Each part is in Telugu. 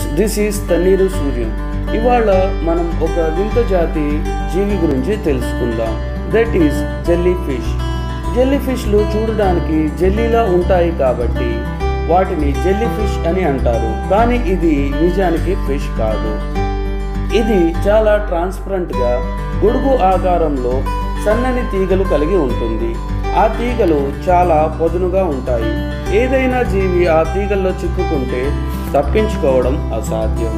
దిస్ ఈస్ తన్నీరు సూర్యం ఇవాళ మనం ఒక వింత జాతి జీవి గురించి తెలుసుకుందాం that is jellyfish jelly ఫిష్లు చూడడానికి జెల్లీలా ఉంటాయి కాబట్టి వాటిని జెల్లీ ఫిష్ అని అంటారు కానీ ఇది నిజానికి ఫిష్ కాదు ఇది చాలా ట్రాన్స్పరెంట్గా గొడుగు ఆకారంలో సన్నని తీగలు కలిగి ఉంటుంది ఆ తీగలు చాలా పొదునుగా ఉంటాయి ఏదైనా జీవి ఆ తీగల్లో చిక్కుకుంటే తప్పించుకోవడం అసాధ్యం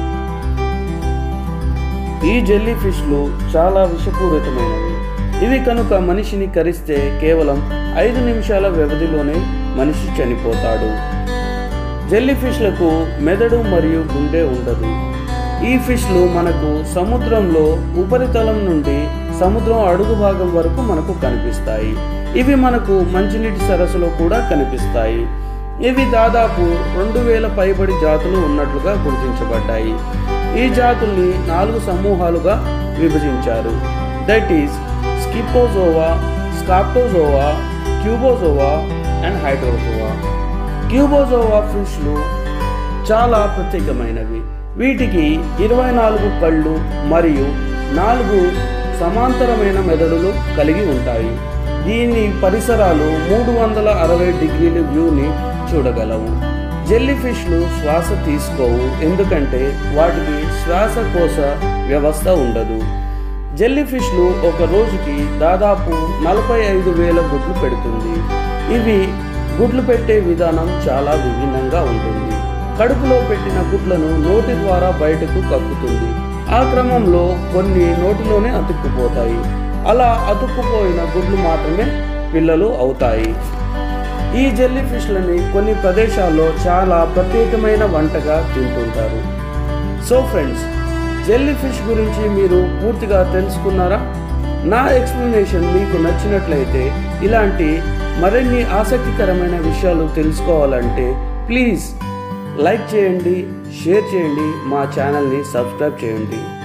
ఈ జెల్లీ ఫిష్లు చాలా విషపూరితమైనవి ఇవి కనుక మనిషిని కరిస్తే కేవలం ఐదు నిమిషాల వ్యవధిలోనే మనిషి చనిపోతాడు జెల్లీ ఫిష్లకు మెదడు మరియు గుండె ఉండదు ఈ ఫిష్లు మనకు సముద్రంలో ఉపరితలం నుండి సముద్రం అడుగు భాగం వరకు మనకు కనిపిస్తాయి ఇవి మనకు మంచినీటి సరస్సులో కూడా కనిపిస్తాయి ఇవి దాదాపు రెండు వేల పైబడి జాతులు ఉన్నట్లుగా గుర్తించబడ్డాయి ఈ జాతుల్ని నాలుగు సమూహాలుగా విభజించారు దట్ ఈస్ స్కిపోజోవా స్కాప్టోజోవా క్యూబోజోవా అండ్ హైడ్రోజోవా క్యూబోజోవా ఫిష్లు చాలా ప్రత్యేకమైనవి వీటికి ఇరవై నాలుగు కళ్ళు మరియు నాలుగు సమాంతరమైన మెదడులు కలిగి ఉంటాయి దీని పరిసరాలు మూడు వందల అరవై డిగ్రీల వ్యూని చూడగలవు జెల్లీ ఫిష్లు శ్వాస తీసుకోవు ఎందుకంటే వాటికి శ్వాసకోశ వ్యవస్థ ఉండదు జెల్లీ ఫిష్లు ఒక రోజుకి దాదాపు నలభై ఐదు వేల గుడ్లు పెడుతుంది ఇవి గుడ్లు పెట్టే విధానం చాలా విభిన్నంగా ఉంటుంది కడుపులో పెట్టిన గుడ్లను నోటి ద్వారా బయటకు కక్కుతుంది ఆ క్రమంలో కొన్ని నోటిలోనే అతుక్కుపోతాయి అలా అతుక్కుపోయిన గుడ్లు మాత్రమే పిల్లలు అవుతాయి ఈ జెల్లీ ఫిష్లని కొన్ని ప్రదేశాల్లో చాలా ప్రత్యేకమైన వంటగా తింటుంటారు సో ఫ్రెండ్స్ జెల్లీ ఫిష్ గురించి మీరు పూర్తిగా తెలుసుకున్నారా నా ఎక్స్ప్లెనేషన్ మీకు నచ్చినట్లయితే ఇలాంటి మరిన్ని ఆసక్తికరమైన విషయాలు తెలుసుకోవాలంటే ప్లీజ్ లైక్ చేయండి షేర్ చేయండి మా ఛానల్ని సబ్స్క్రైబ్ చేయండి